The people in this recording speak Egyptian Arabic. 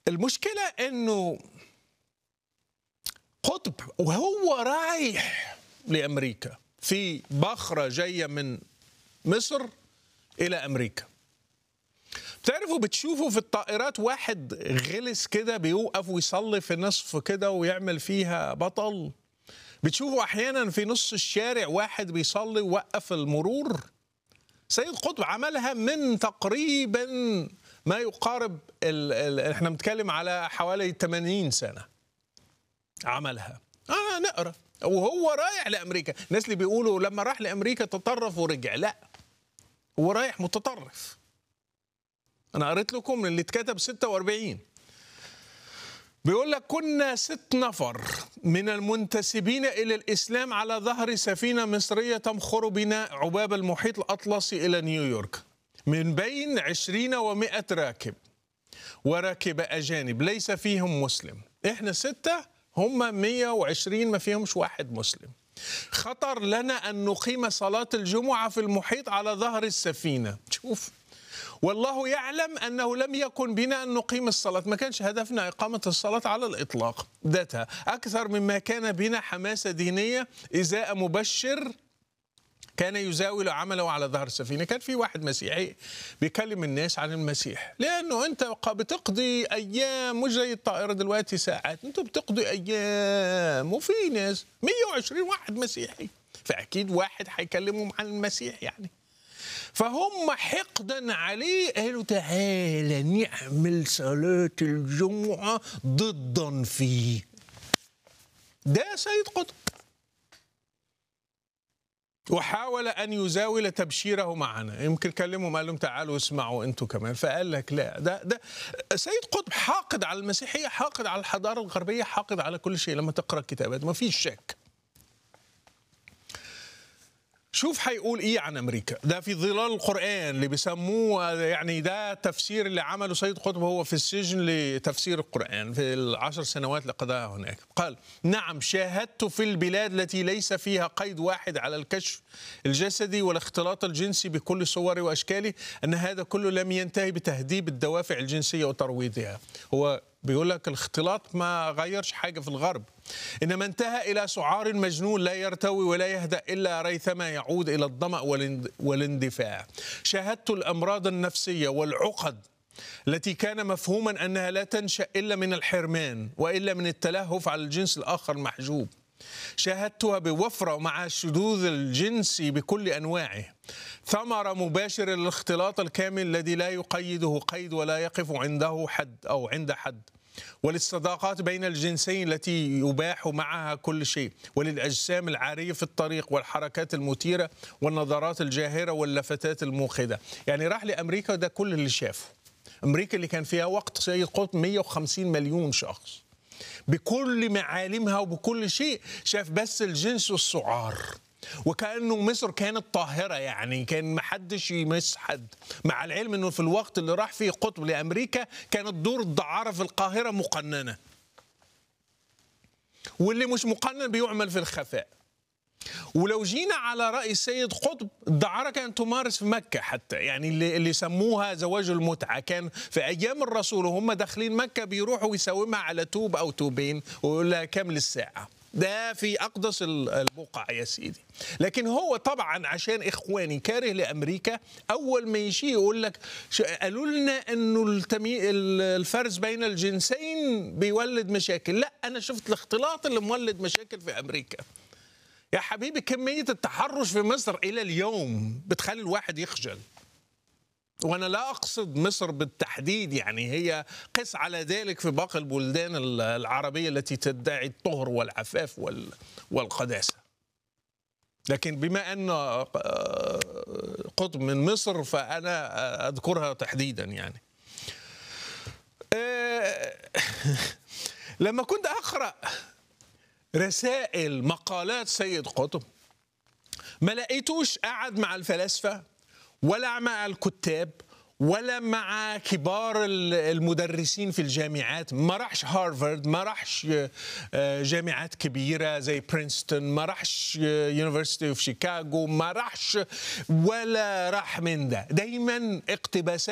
المشكلة انه قطب وهو رايح لامريكا في بخرة جاية من مصر الى امريكا بتعرفوا بتشوفوا في الطائرات واحد غلس كده بيوقف ويصلي في نصف كده ويعمل فيها بطل بتشوفوا احيانا في نص الشارع واحد بيصلي ووقف المرور سيد قطب عملها من تقريبا ما يقارب ال ال احنا بنتكلم على حوالي 80 سنه عملها اه نقرا وهو رايح لامريكا الناس اللي بيقولوا لما راح لامريكا تطرف ورجع لا هو رايح متطرف انا قريت لكم من اللي اتكتب 46 بيقول لك كنا ست نفر من المنتسبين إلى الإسلام على ظهر سفينة مصرية تمخر بنا عباب المحيط الأطلسي إلى نيويورك من بين عشرين ومائة راكب وراكب أجانب ليس فيهم مسلم إحنا ستة هم 120 ما فيهمش واحد مسلم خطر لنا أن نقيم صلاة الجمعة في المحيط على ظهر السفينة شوف والله يعلم أنه لم يكن بنا أن نقيم الصلاة ما كانش هدفنا إقامة الصلاة على الإطلاق ذاتها أكثر مما كان بنا حماسة دينية إزاء مبشر كان يزاول عمله على ظهر السفينة كان في واحد مسيحي بيكلم الناس عن المسيح لأنه أنت بتقضي أيام مش زي الطائرة دلوقتي ساعات أنت بتقضي أيام وفي ناس 120 واحد مسيحي فأكيد واحد هيكلمهم عن المسيح يعني فهم حقدا عليه قالوا تعالى نعمل صلاة الجمعة ضدا فيه ده سيد قطب وحاول أن يزاول تبشيره معنا يمكن كلمهم قال لهم تعالوا اسمعوا أنتم كمان فقال لك لا ده ده سيد قطب حاقد على المسيحية حاقد على الحضارة الغربية حاقد على كل شيء لما تقرأ الكتابات ما فيش شك شوف هيقول ايه عن امريكا ده في ظلال القران اللي بيسموه يعني ده تفسير اللي عمله سيد قطب هو في السجن لتفسير القران في العشر سنوات اللي قضاها هناك قال نعم شاهدت في البلاد التي ليس فيها قيد واحد على الكشف الجسدي والاختلاط الجنسي بكل صوره واشكاله ان هذا كله لم ينتهي بتهذيب الدوافع الجنسيه وترويضها هو بيقول لك الاختلاط ما غيرش حاجه في الغرب انما انتهى الى سعار مجنون لا يرتوي ولا يهدا الا ريثما يعود الى الظما والاندفاع شاهدت الامراض النفسيه والعقد التي كان مفهوما انها لا تنشا الا من الحرمان والا من التلهف على الجنس الاخر المحجوب شاهدتها بوفرة مع الشذوذ الجنسي بكل أنواعه ثمرة مباشرة للاختلاط الكامل الذي لا يقيده قيد ولا يقف عنده حد أو عند حد وللصداقات بين الجنسين التي يباح معها كل شيء وللأجسام العارية في الطريق والحركات المثيرة والنظرات الجاهرة واللفتات الموقدة يعني راح لأمريكا ده كل اللي شافه أمريكا اللي كان فيها وقت سيد قطب 150 مليون شخص بكل معالمها وبكل شيء شاف بس الجنس والسعار وكانه مصر كانت طاهره يعني كان ما حدش يمس حد مع العلم انه في الوقت اللي راح فيه قطب لامريكا كانت دور الدعاره في القاهره مقننه واللي مش مقنن بيعمل في الخفاء ولو جينا على رأي السيد قطب الدعارة كانت تمارس في مكة حتى يعني اللي, اللي سموها زواج المتعة كان في أيام الرسول وهم داخلين مكة بيروحوا يساومها على توب أو توبين ويقول لها كم للساعة ده في أقدس البقع يا سيدي لكن هو طبعا عشان إخواني كاره لأمريكا أول ما يجي يقول لك قالوا لنا أنه التمي... الفرز بين الجنسين بيولد مشاكل لا أنا شفت الاختلاط اللي مولد مشاكل في أمريكا يا حبيبي كمية التحرش في مصر إلى اليوم بتخلي الواحد يخجل وأنا لا أقصد مصر بالتحديد يعني هي قس على ذلك في باقي البلدان العربية التي تدعي الطهر والعفاف والقداسة لكن بما أن قطب من مصر فأنا أذكرها تحديدا يعني لما كنت أقرأ رسائل مقالات سيد قطب ما لقيتوش قعد مع الفلاسفه ولا مع الكتاب ولا مع كبار المدرسين في الجامعات ما راحش هارفارد ما راحش جامعات كبيره زي برينستون ما راحش يونيفرسيتي اوف شيكاغو ما راحش ولا راح من ده دايما اقتباسات